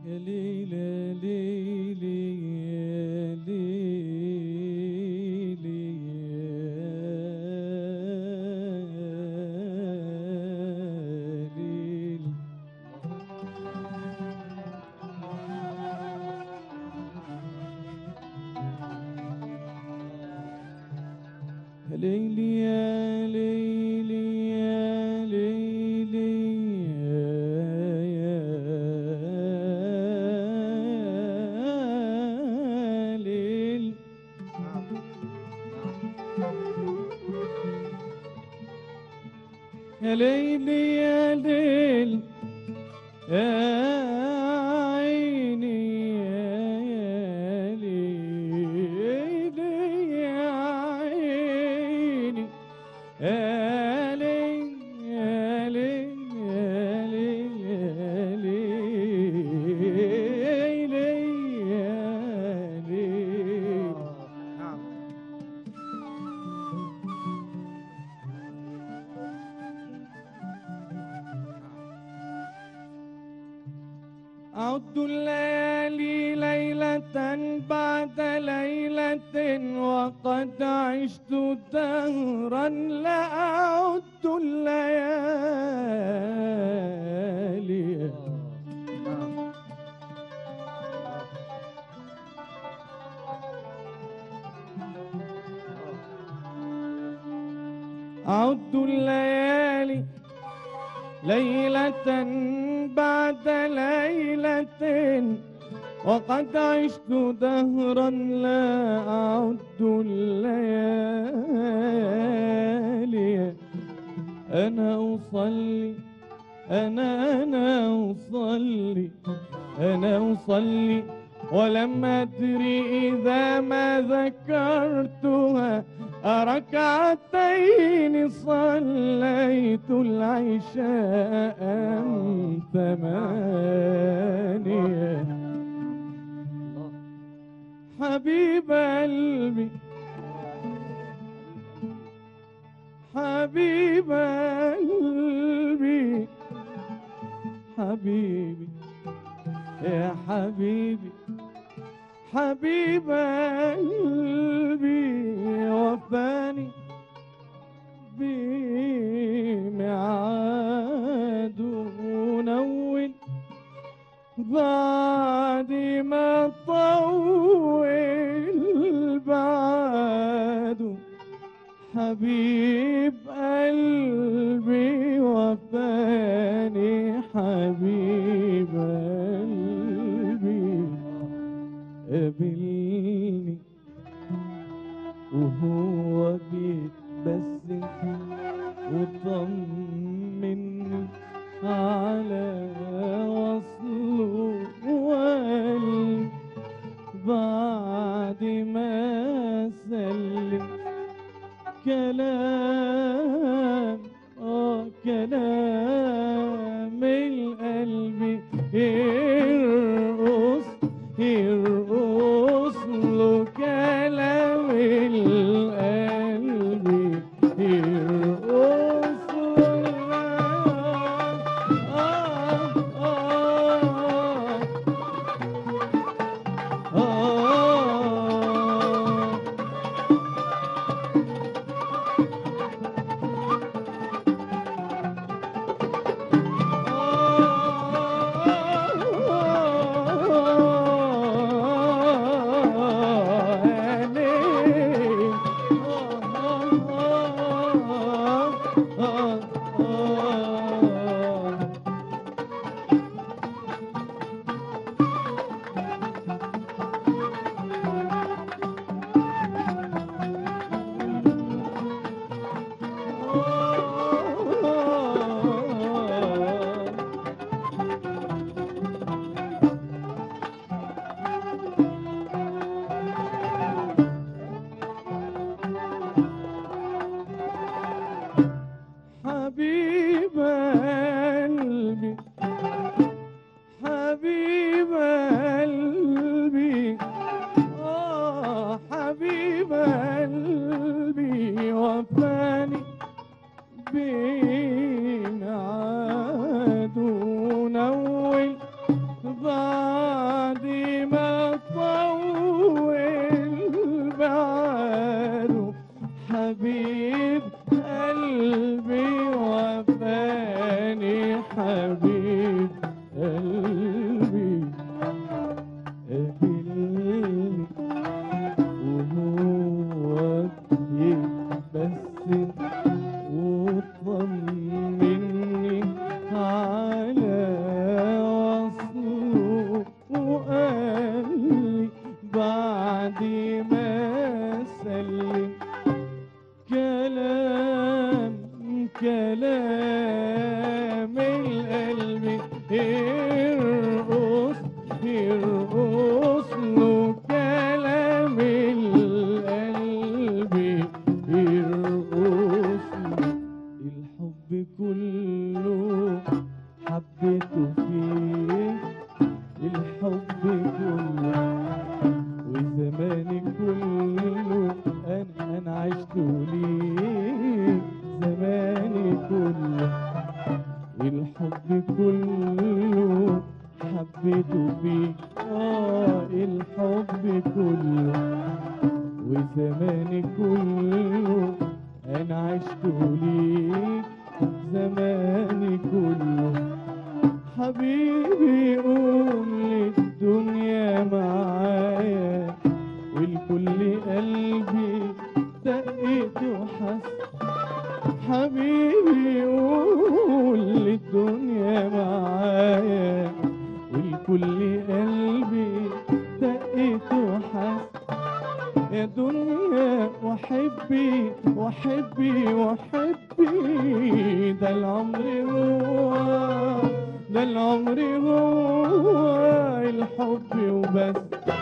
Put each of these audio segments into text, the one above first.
يا ليل يا ليل يا ليل يا ليل يا ليل يا ليل يا ليل يا ليل يا ليل يا ليل يا عيني يا ليل يا عيني يا ليل يا ليل يا ليل يا ليل يا ليل نعم عد الليالي ليلة بعد ليلة وقد عشت دهرا لا أعد الليالي نعم أعد الليالي ليلة بعد ليلة وقد عشت دهرا لا أعد الليالي أنا أصلي أنا أنا أصلي أنا أصلي ولم أدري إذا ما ذكرتها ركعتين صليت العشاء أم ثمانية حبيب قلبي حبيب قلبي حبيبي يا حبيبي حبيب قلبي وفاني بميعاد ونول بعد ما طول بعده حبيب قلبي وفاني حبيب قلبي قابلني وهو بيتبسم وطمني على وصله وقال لي بعد ما سلم كلام اه كلام القلب يرقص يرقص له كلام القلب يرقص له آه آه آه حبيته فيه الحب كله وزماني كله انا انا عشت ليه زماني كله الحب كله حبيته فيه اه الحب كله وزماني كله انا عشت ليك زماني كله حبيبي قوم للدنيا معايا والكل قلبي دقيت وحس حبيبي قول للدنيا معايا والكل قلبي دقيت وحس يا دنيا وحبي وحبي وحبي ده العمر هو ده العمر هو الحب وبس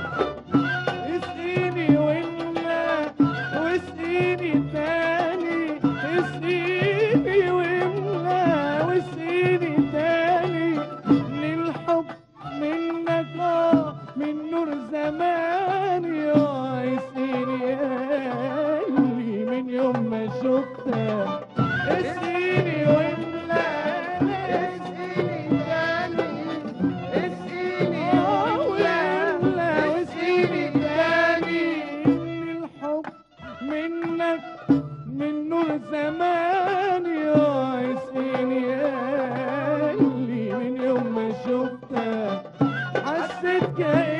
اسقيني واملا واسقيني تاني اسقيني واملا واسقيني تاني للحب منك اه من نور زماني اه اسقيني يا قلبي من يوم ما شفتك اسقيني واملا اسقيني تاني اسقيني واملا واسقيني تاني الحب منك من نور زماني اه اسقيني يا قلبي من يوم ما شفتك حسيت كأني